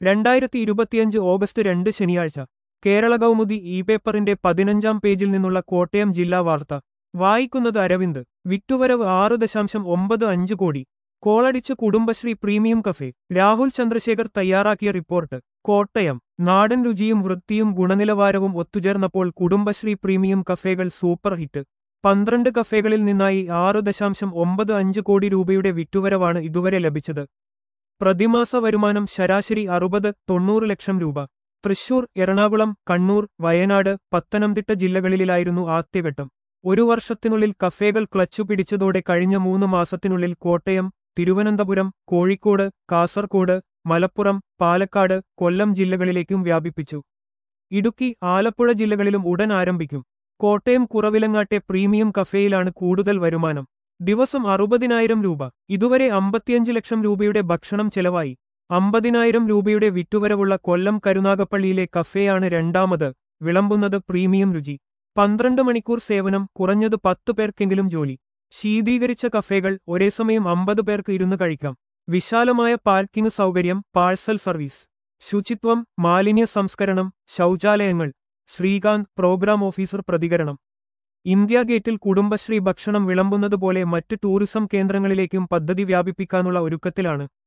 രണ്ടായിരത്തി ഇരുപത്തിയഞ്ച് ഓഗസ്റ്റ് രണ്ട് ശനിയാഴ്ച കേരള കൗമുദി ഇ പേപ്പറിന്റെ പതിനഞ്ചാം പേജിൽ നിന്നുള്ള കോട്ടയം ജില്ലാ വാർത്ത വായിക്കുന്നത് അരവിന്ദ് വിറ്റുവരവ് ആറ് ദശാംശം ഒമ്പത് അഞ്ച് കോടി കോളടിച്ച് കുടുംബശ്രീ പ്രീമിയം കഫേ രാഹുൽ ചന്ദ്രശേഖർ തയ്യാറാക്കിയ റിപ്പോർട്ട് കോട്ടയം നാടൻ രുചിയും വൃത്തിയും ഗുണനിലവാരവും ഒത്തുചേർന്നപ്പോൾ കുടുംബശ്രീ പ്രീമിയം കഫേകൾ സൂപ്പർ ഹിറ്റ് പന്ത്രണ്ട് കഫേകളിൽ നിന്നായി ആറ് ദശാംശം ഒമ്പത് അഞ്ച് കോടി രൂപയുടെ വിറ്റുവരവാണ് ഇതുവരെ ലഭിച്ചത് പ്രതിമാസ വരുമാനം ശരാശരി അറുപത് തൊണ്ണൂറ് ലക്ഷം രൂപ തൃശൂർ എറണാകുളം കണ്ണൂർ വയനാട് പത്തനംതിട്ട ജില്ലകളിലായിരുന്നു ആദ്യഘട്ടം ഒരു വർഷത്തിനുള്ളിൽ കഫേകൾ ക്ലച്ചു പിടിച്ചതോടെ കഴിഞ്ഞ മൂന്ന് മാസത്തിനുള്ളിൽ കോട്ടയം തിരുവനന്തപുരം കോഴിക്കോട് കാസർകോട് മലപ്പുറം പാലക്കാട് കൊല്ലം ജില്ലകളിലേക്കും വ്യാപിപ്പിച്ചു ഇടുക്കി ആലപ്പുഴ ജില്ലകളിലും ഉടൻ ആരംഭിക്കും കോട്ടയം കുറവിലങ്ങാട്ടെ പ്രീമിയം കഫേയിലാണ് കൂടുതൽ വരുമാനം ദിവസം അറുപതിനായിരം രൂപ ഇതുവരെ അമ്പത്തിയഞ്ച് ലക്ഷം രൂപയുടെ ഭക്ഷണം ചെലവായി അമ്പതിനായിരം രൂപയുടെ വിറ്റുവരവുള്ള കൊല്ലം കരുനാഗപ്പള്ളിയിലെ കഫേയാണ് രണ്ടാമത് വിളമ്പുന്നത് പ്രീമിയം രുചി പന്ത്രണ്ട് മണിക്കൂർ സേവനം കുറഞ്ഞത് പത്ത് പേർക്കെങ്കിലും ജോലി ശീതീകരിച്ച കഫേകൾ ഒരേ സമയം അമ്പത് പേർക്ക് ഇരുന്ന് കഴിക്കാം വിശാലമായ പാർക്കിംഗ് സൗകര്യം പാഴ്സൽ സർവീസ് ശുചിത്വം മാലിന്യ സംസ്കരണം ശൗചാലയങ്ങൾ ശ്രീകാന്ത് പ്രോഗ്രാം ഓഫീസർ പ്രതികരണം ഇന്ത്യ ഗേറ്റിൽ കുടുംബശ്രീ ഭക്ഷണം വിളമ്പുന്നതുപോലെ മറ്റ് ടൂറിസം കേന്ദ്രങ്ങളിലേക്കും പദ്ധതി വ്യാപിപ്പിക്കാനുള്ള ഒരുക്കത്തിലാണ്